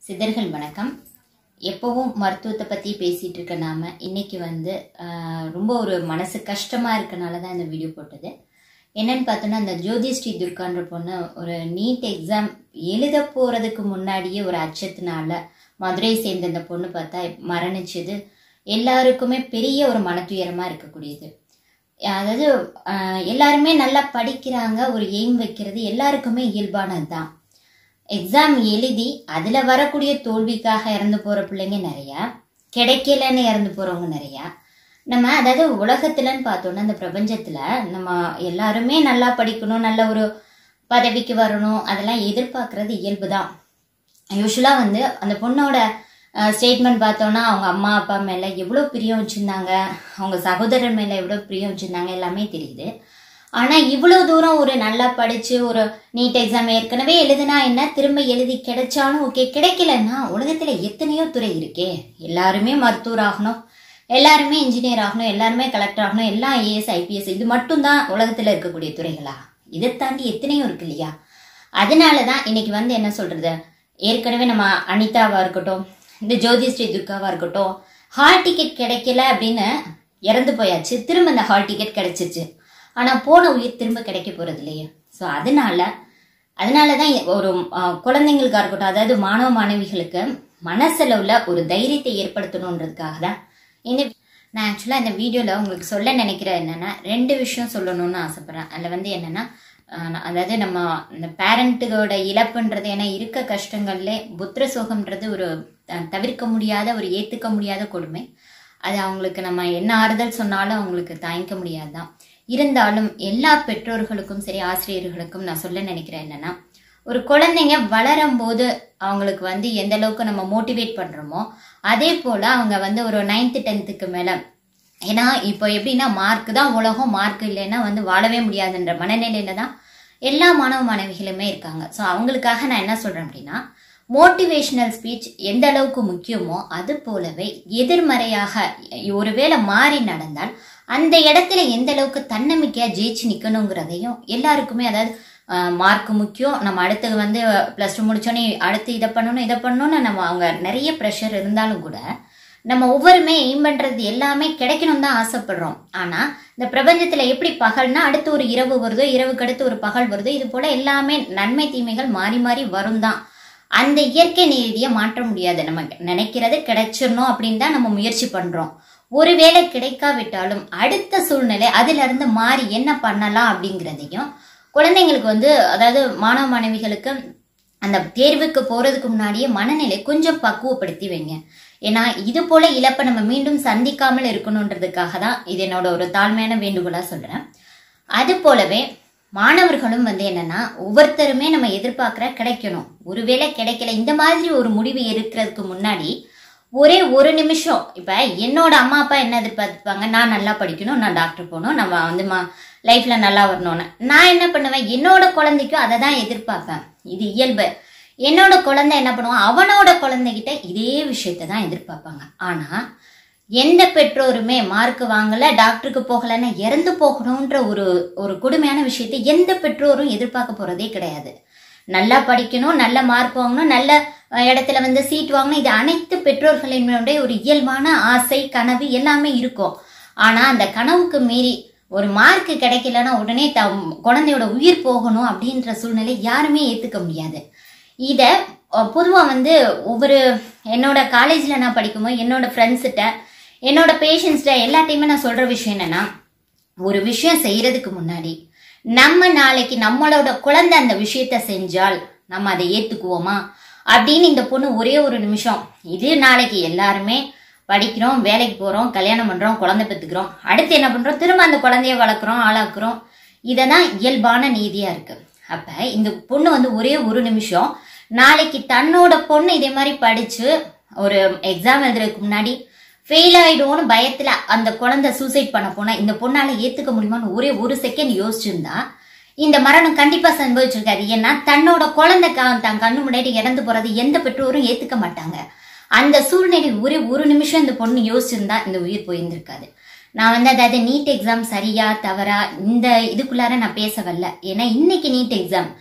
சிதர்கள் வணக்கம் எப்பவும் மருத்துவத்தை பற்றி பேசிகிட்டு இருக்க நாம இன்னைக்கு வந்து ஆஹ், ரொம்ப ஒரு மனசு கஷ்டமாக இருக்கனால தான் இந்த வீடியோ போட்டது என்னன்னு பார்த்தோன்னா அந்த ஜோதி ஸ்ரீ துர்கான்ற பொண்ணு ஒரு நீட் எக்ஸாம் எழுத போகிறதுக்கு முன்னாடியே ஒரு அச்சத்தினால மதுரையை சேர்ந்த இந்த பொண்ணு பார்த்தா மரணிச்சது எல்லாருக்குமே பெரிய ஒரு மனத்துயரமாக இருக்கக்கூடியது அதாவது ஆஹ், எல்லாருமே நல்லா படிக்கிறாங்க ஒரு எய்ம் வைக்கிறது எல்லாருக்குமே இயல்பானது தான் எக்ஸாம் எழுதி அதில் வரக்கூடிய தோல்விக்காக இறந்து போகிற பிள்ளைங்க நிறையா கிடைக்கலன்னு இறந்து போகிறவங்க நிறையா நம்ம அதாவது உலகத்துலன்னு பார்த்தோன்னா இந்த பிரபஞ்சத்தில் நம்ம எல்லாருமே நல்லா படிக்கணும் நல்ல ஒரு பதவிக்கு வரணும் அதெல்லாம் எதிர்பார்க்கறது இயல்பு தான் யூஸ்வலாக வந்து அந்த பொண்ணோட ஸ்டேட்மெண்ட் பார்த்தோன்னா அவங்க அம்மா அப்பா மேலே எவ்வளோ பிரியம் வச்சுருந்தாங்க அவங்க சகோதரர் மேலே எவ்வளோ பிரியம் வச்சுருந்தாங்க எல்லாமே தெரியுது ஆனால் இவ்வளோ தூரம் ஒரு நல்லா படித்து ஒரு நீட் எக்ஸாம் ஏற்கனவே எழுதுனா என்ன திரும்ப எழுதி கிடைச்சாலும் ஓகே கிடைக்கலன்னா உலகத்தில் எத்தனையோ துறை இருக்கே எல்லாருமே மருத்துவர் ஆகணும் எல்லாருமே இன்ஜினியர் ஆகணும் எல்லாருமே கலெக்டர் ஆகணும் எல்லாம் ஐஏஎஸ் ஐபிஎஸ் இது மட்டும்தான் உலகத்தில் இருக்கக்கூடிய துறைகளா இதை தாண்டி எத்தனையோ இருக்கு இல்லையா அதனால தான் இன்னைக்கு வந்து என்ன சொல்றது ஏற்கனவே நம்ம அனிதாவா இருக்கட்டும் இந்த ஜோதி ஸ்ரீ துர்காவா இருக்கட்டும் ஹால் டிக்கெட் கிடைக்கல அப்படின்னு இறந்து போயாச்சு திரும்ப இந்த ஹால் டிக்கெட் கிடைச்சிச்சு ஆனால் போன உயிர் திரும்ப கிடைக்க போறது இல்லையே ஸோ அதனால அதனால தான் ஒரு அஹ், குழந்தைங்களுக்கா இருக்கட்டும் அதாவது மாணவ மாணவிகளுக்கு மனசளவுல ஒரு தைரியத்தை ஏற்படுத்தணுன்றதுக்காக தான் இந்த நான் ஆக்சுவலாக இந்த வீடியோவில் உங்களுக்கு சொல்ல நினைக்கிறேன் என்னென்னா ரெண்டு விஷயம் சொல்லணும்னு ஆசைப்பட்றேன் அதில் வந்து என்னென்னா அதாவது நம்ம இந்த பேரண்ட்டுகளோட இழப்புன்றது ஏன்னா இருக்க கஷ்டங்கள்லே புத்திர சோகம்ன்றது ஒரு அஹ், தவிர்க்க முடியாத ஒரு ஏற்றுக்க முடியாத கொடுமை அது அவங்களுக்கு நம்ம என்ன ஆறுதல் சொன்னாலும் அவங்களுக்கு தாங்கிக்க முடியாது தான் இருந்தாலும் எல்லா பெற்றோர்களுக்கும் சரி ஆசிரியர்களுக்கும் நான் சொல்ல நினைக்கிறேன் என்னன்னா ஒரு குழந்தைங்க வளரும் போது அவங்களுக்கு வந்து எந்த அளவுக்கு நம்ம மோட்டிவேட் பண்றோமோ அதே போல அவங்க வந்து ஒரு நைன்த்து டென்த்துக்கு மேல ஏன்னா இப்போ எப்படின்னா மார்க் தான் உலகம் மார்க் இல்லைன்னா வந்து வாழவே முடியாதுன்ற மனநிலையில தான் எல்லா மாணவ மாணவிகளுமே இருக்காங்க ஸோ அவங்களுக்காக நான் என்ன சொல்றேன் அப்படின்னா மோட்டிவேஷனல் ஸ்பீச் எந்த அளவுக்கு முக்கியமோ அது போலவே எதிர்மறையாக ஒருவேளை மாறி நடந்தால் அந்த இடத்துல எந்த அளவுக்கு தன்னம்பிக்கையா ஜெயிச்சு நிக்கணுங்கிறதையும் எல்லாருக்குமே அதாவது மார்க் முக்கியம் நம்ம அடுத்து வந்து ப்ளஸ் டூ முடிச்சோன்னே அடுத்து இதை பண்ணணும் இதை பண்ணணும்னு நம்ம அவங்க நிறைய ப்ரெஷர் இருந்தாலும் கூட நம்ம ஒவ்வொருமே எய்ம் பண்றது எல்லாமே கிடைக்கணும் தான் ஆசைப்படுறோம் ஆனா இந்த பிரபஞ்சத்துல எப்படி பகல்னா அடுத்து ஒரு இரவு வருதோ இரவுக்கு அடுத்து ஒரு பகல் வருதோ இது போல எல்லாமே நன்மை தீமைகள் மாறி மாறி வரும் தான் அந்த இயற்கை நீதியை மாற்ற முடியாது நம்ம நினைக்கிறது கிடைச்சிடணும் அப்படின்னு தான் நம்ம முயற்சி பண்றோம் ஒருவேளை கிடைக்காவிட்டாலும் அடுத்த சூழ்நிலை அதுல இருந்து மாறி என்ன பண்ணலாம் அப்படிங்கிறதையும் குழந்தைங்களுக்கு வந்து அதாவது மாணவ மாணவிகளுக்கு அந்த தேர்வுக்கு போறதுக்கு முன்னாடியே மனநிலை கொஞ்சம் பக்குவப்படுத்தி வைங்க ஏன்னா இது போல இழப்பை நம்ம மீண்டும் சந்திக்காமல் இருக்கணுன்றதுக்காக தான் இது என்னோட ஒரு தாழ்மையான வேண்டுகோளா சொல்றேன் அது போலவே மாணவர்களும் வந்து என்னன்னா ஒவ்வொருத்தருமே நம்ம எதிர்பார்க்கிற கிடைக்கணும் ஒருவேளை கிடைக்கல இந்த மாதிரி ஒரு முடிவு எடுக்கிறதுக்கு முன்னாடி ஒரே ஒரு நிமிஷம் இப்ப என்னோட அம்மா அப்பா என்ன எதிர்பார்த்துப்பாங்க நான் நல்லா படிக்கணும் நான் டாக்டர் போகணும் நம்ம வந்து மா லைஃப்ல நல்லா வரணும்னு நான் என்ன பண்ணுவேன் என்னோட குழந்தைக்கும் அதை தான் எதிர்பார்ப்பேன் இது இயல்பு என்னோட குழந்தை என்ன பண்ணுவான் அவனோட குழந்தைகிட்ட இதே விஷயத்தை தான் எதிர்பார்ப்பாங்க ஆனா எந்த பெற்றோருமே மார்க் வாங்கல டாக்டருக்கு போகலன்னா இறந்து போகணுன்ற ஒரு ஒரு கொடுமையான விஷயத்தை எந்த பெற்றோரும் எதிர்பார்க்க போறதே கிடையாது நல்லா படிக்கணும் நல்ல மார்க் வாங்கணும் நல்ல அஹ், இடத்துல வந்து சீட் வாங்கணும் இது அனைத்து பெற்றோர்களினுடைய ஒரு இயல்பான ஆசை கனவு எல்லாமே இருக்கும் ஆனா அந்த கனவுக்கு மீறி ஒரு மார்க் கிடைக்கலன்னா உடனே த குழந்தையோட உயிர் போகணும் அப்படின்ற சூழ்நிலை யாருமே ஏத்துக்க முடியாது இத அஹ், பொதுவா வந்து ஒவ்வொரு என்னோட காலேஜ்ல நான் படிக்கும்போது என்னோட ஃப்ரெண்ட்ஸ்கிட்ட என்னோட பேஷண்ட்ஸ்கிட்ட எல்லாத்தையுமே நான் சொல்ற விஷயம் என்னன்னா ஒரு விஷயம் செய்யறதுக்கு முன்னாடி நம்ம நாளைக்கு நம்மளோட குழந்தை அந்த விஷயத்த செஞ்சால் நம்ம அதை ஏத்துக்குவோமா அப்படின்னு இந்த பொண்ணு ஒரே ஒரு நிமிஷம் இது நாளைக்கு எல்லாருமே படிக்கிறோம் வேலைக்கு போறோம் கல்யாணம் பண்றோம் குழந்தை பெத்துக்கிறோம் அடுத்து என்ன பண்றோம் திரும்ப அந்த குழந்தைய வளர்க்குறோம் ஆளாக்குறோம் இததான் இயல்பான நீதியா இருக்கு அப்ப இந்த பொண்ணு வந்து ஒரே ஒரு நிமிஷம் நாளைக்கு தன்னோட பொண்ணு இதே மாதிரி படிச்சு ஒரு எக்ஸாம் எழுதுறதுக்கு முன்னாடி ஃபெயில் ஆயிடுவோன்னு பயத்துல அந்த குழந்தை சூசைட் பண்ண போனா இந்த பொண்ணால ஏத்துக்க முடியுமான்னு ஒரே ஒரு செகண்ட் யோசிச்சிருந்தா இந்த மரணம் கண்டிப்பா சம்பவிச்சிருக்காது ஏன்னா தன்னோட குழந்தை க- தன் கண்ணு முன்னாடி இறந்து போறது எந்த பெற்றோரும் ஏத்துக்க மாட்டாங்க அந்த சூழ்நிலை ஒரே ஒரு நிமிஷம் இந்த பொண்ணு யோசிச்சிருந்தா இந்த உயிர் போயிருந்திருக்காது நான் வந்து அதாவது நீட் எக்ஸாம் சரியா தவறா இந்த இதுக்குள்ளார நான் பேச வரல ஏன்னா இன்னைக்கு நீட் எக்ஸாம்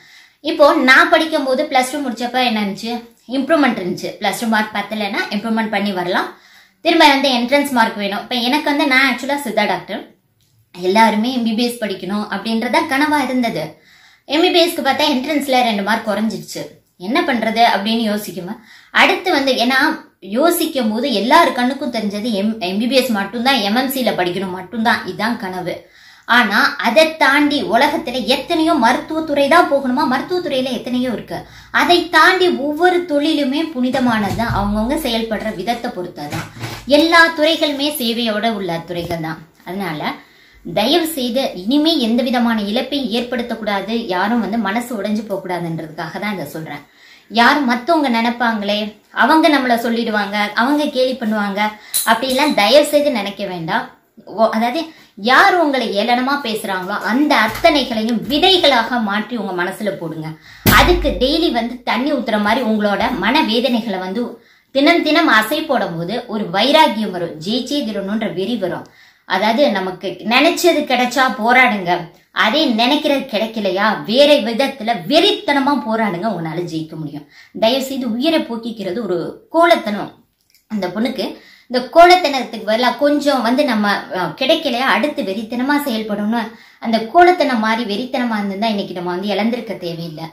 இப்போ நான் படிக்கும் போது பிளஸ் டூ முடிச்சப்ப என்ன இருந்துச்சு இம்ப்ரூவ்மெண்ட் இருந்துச்சு பிளஸ் டூ மார்க் பத்தலைன்னா இம்ப்ரூவ்மெண்ட் பண்ணி வரலாம் திரும்ப வந்து என்ட்ரன்ஸ் மார்க் வேணும் இப்போ எனக்கு வந்து நான் ஆக்சுவலாக சித்தா டாக்டர் எல்லாருமே எம்பிபிஎஸ் படிக்கணும் அப்படின்றத கனவா இருந்தது எம்பிபிஎஸ்க்கு பார்த்தா என்ட்ரன்ஸ்ல ரெண்டு மார்க் குறைஞ்சிருச்சு என்ன பண்றது அப்படின்னு யோசிக்குமா அடுத்து வந்து ஏன்னா யோசிக்கும் போது எல்லாரு கண்ணுக்கும் தெரிஞ்சது எம் எம்பிபிஎஸ் மட்டும்தான் எம்எம்சியில படிக்கணும் மட்டும்தான் இதுதான் கனவு ஆனா அதை தாண்டி உலகத்துல எத்தனையோ மருத்துவத்துறை தான் போகணுமா மருத்துவத்துறையில எத்தனையோ இருக்கு அதை தாண்டி ஒவ்வொரு தொழிலுமே புனிதமானது தான் அவங்கவுங்க செயல்படுற விதத்தை பொறுத்ததான் எல்லா துறைகளுமே சேவையோட உள்ள துறைகள் தான் அதனால தயவு செய்து இனிமே எந்த விதமான இழப்பையும் ஏற்படுத்தக்கூடாது யாரும் வந்து மனசு உடைஞ்சு போகக்கூடாதுன்றதுக்காக தான் இதை சொல்றேன் யாரும் மத்தவங்க நினைப்பாங்களே அவங்க நம்மள சொல்லிடுவாங்க அவங்க கேலி பண்ணுவாங்க அப்படிலாம் தயவு செய்து நினைக்க வேண்டாம் ஓ- அதாவது யார் உங்களை ஏளனமா பேசுறாங்களோ அந்த அத்தனைகளையும் விதைகளாக மாற்றி உங்க மனசுல போடுங்க அதுக்கு டெய்லி வந்து தண்ணி ஊத்துற மாதிரி உங்களோட மன வேதனைகளை வந்து தினம் தினம் அசை போடும் போது ஒரு வைராகியம் வரும் ஜெயிச்சே திரணுன்ற வெறி வரும் அதாவது நமக்கு நினைச்சது கிடைச்சா போராடுங்க அதே நினைக்கிறது கிடைக்கலையா வேற விதத்துல வெறித்தனமா போராடுங்க உங்களால ஜெயிக்க முடியும் தயவு செய்து உயிரை போக்கிக்கிறது ஒரு கோலத்தனம் அந்த பொண்ணுக்கு இந்த கோலத்தனத்துக்கு பதிலாக கொஞ்சம் வந்து நம்ம அஹ், கிடைக்கலையா அடுத்து வெறித்தனமா செயல்படணும் அந்த கோலத்தனம் மாதிரி வெறித்தனமா இருந்திருந்தா இன்னைக்கு நம்ம வந்து இழந்திருக்க தேவையில்லை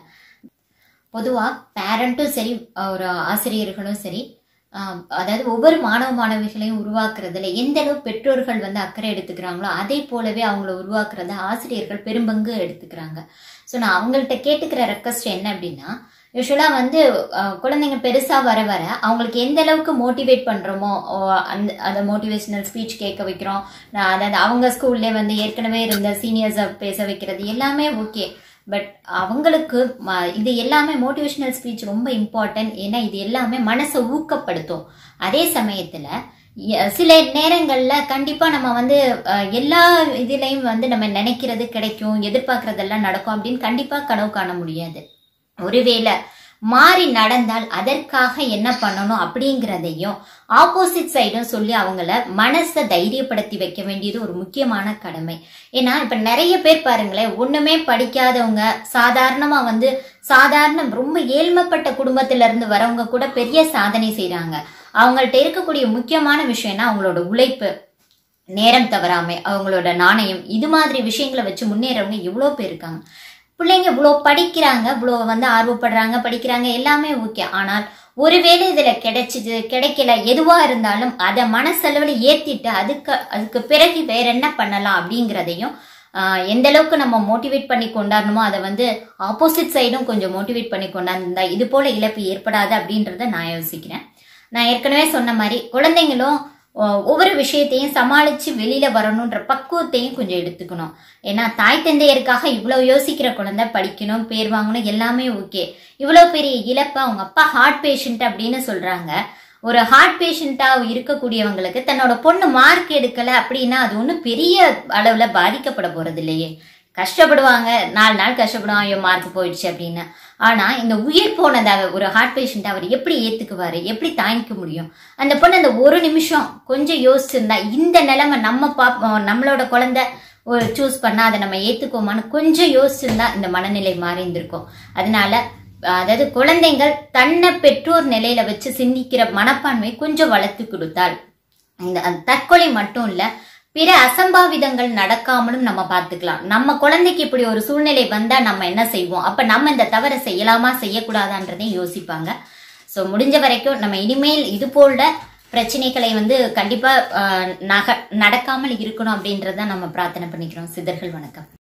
பொதுவா பேரண்ட்டும் சரி ஒரு ஆசிரியர்களும் சரி ஆஹ், அதாவது ஒவ்வொரு மாணவ மாணவிகளையும் உருவாக்குறதுல எந்த அளவு பெற்றோர்கள் வந்து அக்கறை எடுத்துக்கிறாங்களோ அதே போலவே அவங்கள உருவாக்குறத ஆசிரியர்கள் பெரும்பங்கு எடுத்துக்கிறாங்க ஸோ நான் அவங்கள்ட்ட கேட்டுக்கிற ரெக்வஸ்ட் என்ன அப்படின்னா யூஸ்வலாக வந்து ஆஹ், குழந்தைங்க பெருசாக வர வர அவங்களுக்கு எந்த அளவுக்கு மோட்டிவேட் பண்ணுறோமோ அந்த அந்த மோட்டிவேஷனல் ஸ்பீச் கேட்க வைக்கிறோம் நான் அதாவது அவங்க ஸ்கூல்லே வந்து ஏற்கனவே இருந்த சீனியர்ஸை பேச வைக்கிறது எல்லாமே ஓகே பட் அவங்களுக்கு ம- இது எல்லாமே மோட்டிவேஷனல் ஸ்பீச் ரொம்ப இம்பார்ட்டன்ட் ஏன்னா இது எல்லாமே மனசை ஊக்கப்படுத்தும் அதே சமயத்துல எ- சில நேரங்கள்ல கண்டிப்பா நம்ம வந்து அஹ், எல்லா இதுலயும் வந்து நம்ம நினைக்கிறது கிடைக்கும் எதிர்பார்க்கறதெல்லாம் நடக்கும் அப்படின்னு கண்டிப்பா கனவு காண முடியாது ஒருவேளை மாறி நடந்தால் அதற்காக என்ன பண்ணணும் அப்படிங்கிறதையும் ஆப்போசிட் சைடும் சொல்லி அவங்கள மனசை தைரியப்படுத்தி வைக்க வேண்டியது ஒரு முக்கியமான கடமை ஏன்னா இப்ப நிறைய பேர் பாருங்களேன் ஒண்ணுமே படிக்காதவங்க சாதாரணமா வந்து சாதாரண ரொம்ப ஏழ்மைப்பட்ட குடும்பத்துல இருந்து வரவங்க கூட பெரிய சாதனை செய்றாங்க அவங்கள்ட்ட இருக்கக்கூடிய முக்கியமான விஷயம்னா அவங்களோட உழைப்பு நேரம் தவறாமை அவங்களோட நாணயம் இது மாதிரி விஷயங்களை வச்சு முன்னேறவங்க எவ்வளோ பேர் இருக்காங்க பிள்ளைங்க இவ்வளோ படிக்கிறாங்க இவ்வளோ வந்து ஆர்வப்படுறாங்க படிக்கிறாங்க எல்லாமே ஓகே ஆனால் ஒருவேளை இதுல கிடைச்சிது கிடைக்கல எதுவா இருந்தாலும் அதை மனசளவில் ஏத்திட்டு அதுக்கு அதுக்கு பிறகு வேற என்ன பண்ணலாம் அப்படிங்கிறதையும் ஆஹ், எந்த அளவுக்கு நம்ம மோட்டிவேட் பண்ணி கொண்டாடணுமோ அதை வந்து ஆப்போசிட் சைடும் கொஞ்சம் மோட்டிவேட் பண்ணி கொண்டாந்துருந்தா இது போல இழப்பு ஏற்படாது அப்படின்றத நான் யோசிக்கிறேன் நான் ஏற்கனவே சொன்ன மாதிரி குழந்தைங்களும் ஒ- ஒவ்வொரு விஷயத்தையும் சமாளிச்சு வெளியில வரணுன்ற பக்குவத்தையும் கொஞ்சம் எடுத்துக்கணும் ஏன்னா தாய் தந்தையருக்காக இவ்வளவு யோசிக்கிற குழந்தை படிக்கணும் பேர் வாங்கணும் எல்லாமே ஓகே இவ்வளவு பெரிய இழப்ப அவங்க அப்பா ஹார்ட் பேஷண்ட் அப்படின்னு சொல்றாங்க ஒரு ஹார்ட் பேஷண்டா இருக்கக்கூடியவங்களுக்கு தன்னோட பொண்ணு மார்க் எடுக்கல அப்படின்னா அது ஒன்றும் பெரிய அளவுல பாதிக்கப்பட போறது இல்லையே கஷ்டப்படுவாங்க நாலு நாள் கஷ்டப்படுவாங்க ஐயோ மார்க் போயிடுச்சு அப்படின்னு ஆனா இந்த உயிர் போனதை அவர் ஒரு ஹார்ட் பேஷண்ட் அவர் எப்படி ஏத்துக்குவாரு எப்படி தாங்கிக்க முடியும் அந்த பொண்ணு அந்த ஒரு நிமிஷம் கொஞ்சம் யோசிச்சிருந்தா இந்த நிலைமை நம்ம பாப் நம்மளோட குழந்தை ஒரு சூஸ் பண்ணா அதை நம்ம ஏத்துக்கோமான்னு கொஞ்சம் யோசிச்சிருந்தா இந்த மனநிலை மாறி இருந்திருக்கும் அதனால அதாவது குழந்தைகள் தன்னை பெற்றோர் நிலையில வச்சு சிந்திக்கிற மனப்பான்மை கொஞ்சம் வளர்த்து கொடுத்தால் இந்த அந்த தற்கொலை மட்டும் இல்ல பிற அசம்பாவிதங்கள் நடக்காமலும் நம்ம பார்த்துக்கலாம் நம்ம குழந்தைக்கு இப்படி ஒரு சூழ்நிலை வந்தா நம்ம என்ன செய்வோம் அப்ப நம்ம இந்த தவறை செய்யலாமா செய்யக்கூடாதான்றதையும் யோசிப்பாங்க ஸோ முடிஞ்ச வரைக்கும் நம்ம இனிமேல் இது போல பிரச்சனைகளை வந்து கண்டிப்பா ஆஹ், நக நடக்காமல் இருக்கணும் அப்படின்றத நம்ம பிரார்த்தனை பண்ணிக்கிறோம் சித்தர்கள் வணக்கம்